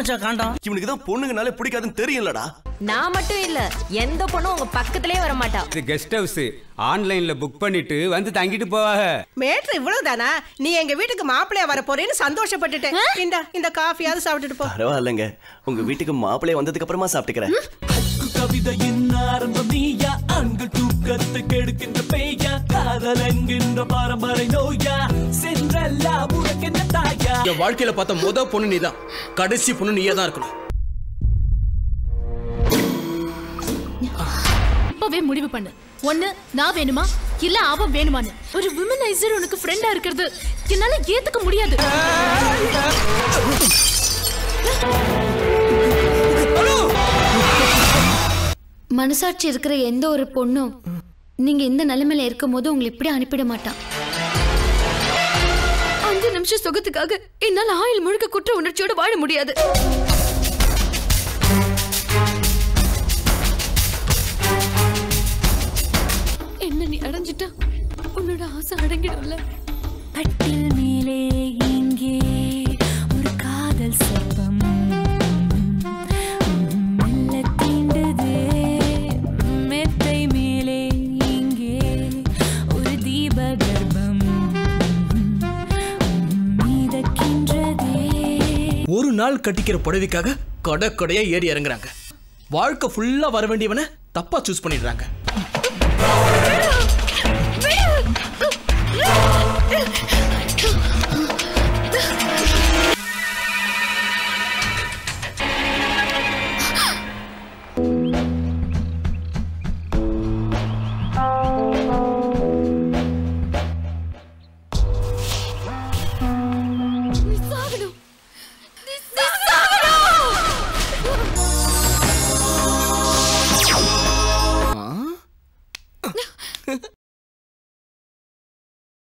மச்சான் காண்டாம் இவனுக்கு தான் பொண்ணுங்கனாலே பிடிக்காதுன்னு தெரியும்லடா நான் மட்டும் இல்ல எந்த பொண்ணும் உங்க பக்கத்திலே வர மாட்டா இது கெஸ்ட் ஹவுஸ் ஆன்லைன்ல புக் பண்ணிட்டு வந்து தங்கிட்டு போவாங்க மேட்ரு இவ்வளவுதானா நீ எங்க வீட்டுக்கு மாப்பிள்ளையா வர போறேன்னு சந்தோஷப்பட்டுட்டேன் இந்த இந்த காஃபியாவது சாப்பிட்டுட்டு போ பரவாயில்லைங்க உங்க வீட்டுக்கு மாப்பிள்ளைய வந்ததுக்கு அப்புறமா சாப்பிட்டுக்கிறேன் கவிதையின் ஆரம்பம் நீயா ஆண்கள் தூக்கத்தை கெடுக்கின்ற பெய்யா காதல் என்கின்ற பரம்பரை நோயா சென்றல்லா உனக்கென்ன தாயா என் வாழ்க்கையில பார்த்த முத பொண்ணு நீதான் கடைசி பொண்ணு நீயே தான் இருக்கணும் இப்பவே முடிவு பண்ணு ஒண்ணு நான் வேணுமா இல்ல அவ வேணுமான்னு ஒரு விமனைசர் உனக்கு ஃப்ரெண்டா இருக்கிறது என்னால ஏத்துக்க முடியாது மனசாட்சி இருக்கிற எந்த ஒரு பொண்ணும் நீங்க இந்த நிலைமையில இருக்கும் போது உங்களை இப்படி அனுப்பிட மாட்டான் அஞ்சு நிமிஷம் சுகத்துக்காக என்னால ஆயுள் முழுக்க குற்ற உணர்ச்சியோட வாழ முடியாது என்ன நீ அடைஞ்சிட்டா உன்னோட ஆசை அடங்கிடும்ல கட்டில் மேலே இங்கே ஒரு காதல் சப்பம் மெல்ல தீண்டுதே மெத்தை மேலே இங்கே ஒரு தீப கர்ப்பம் மிதக்கின்றதே ஒரு நாள் கட்டிக்கிற புடவைக்காக கடை கடையா ஏறி இறங்குறாங்க வாழ்க்கை ஃபுல்லா வர வேண்டியவனை தப்பா சூஸ் பண்ணிடுறாங்க விடு!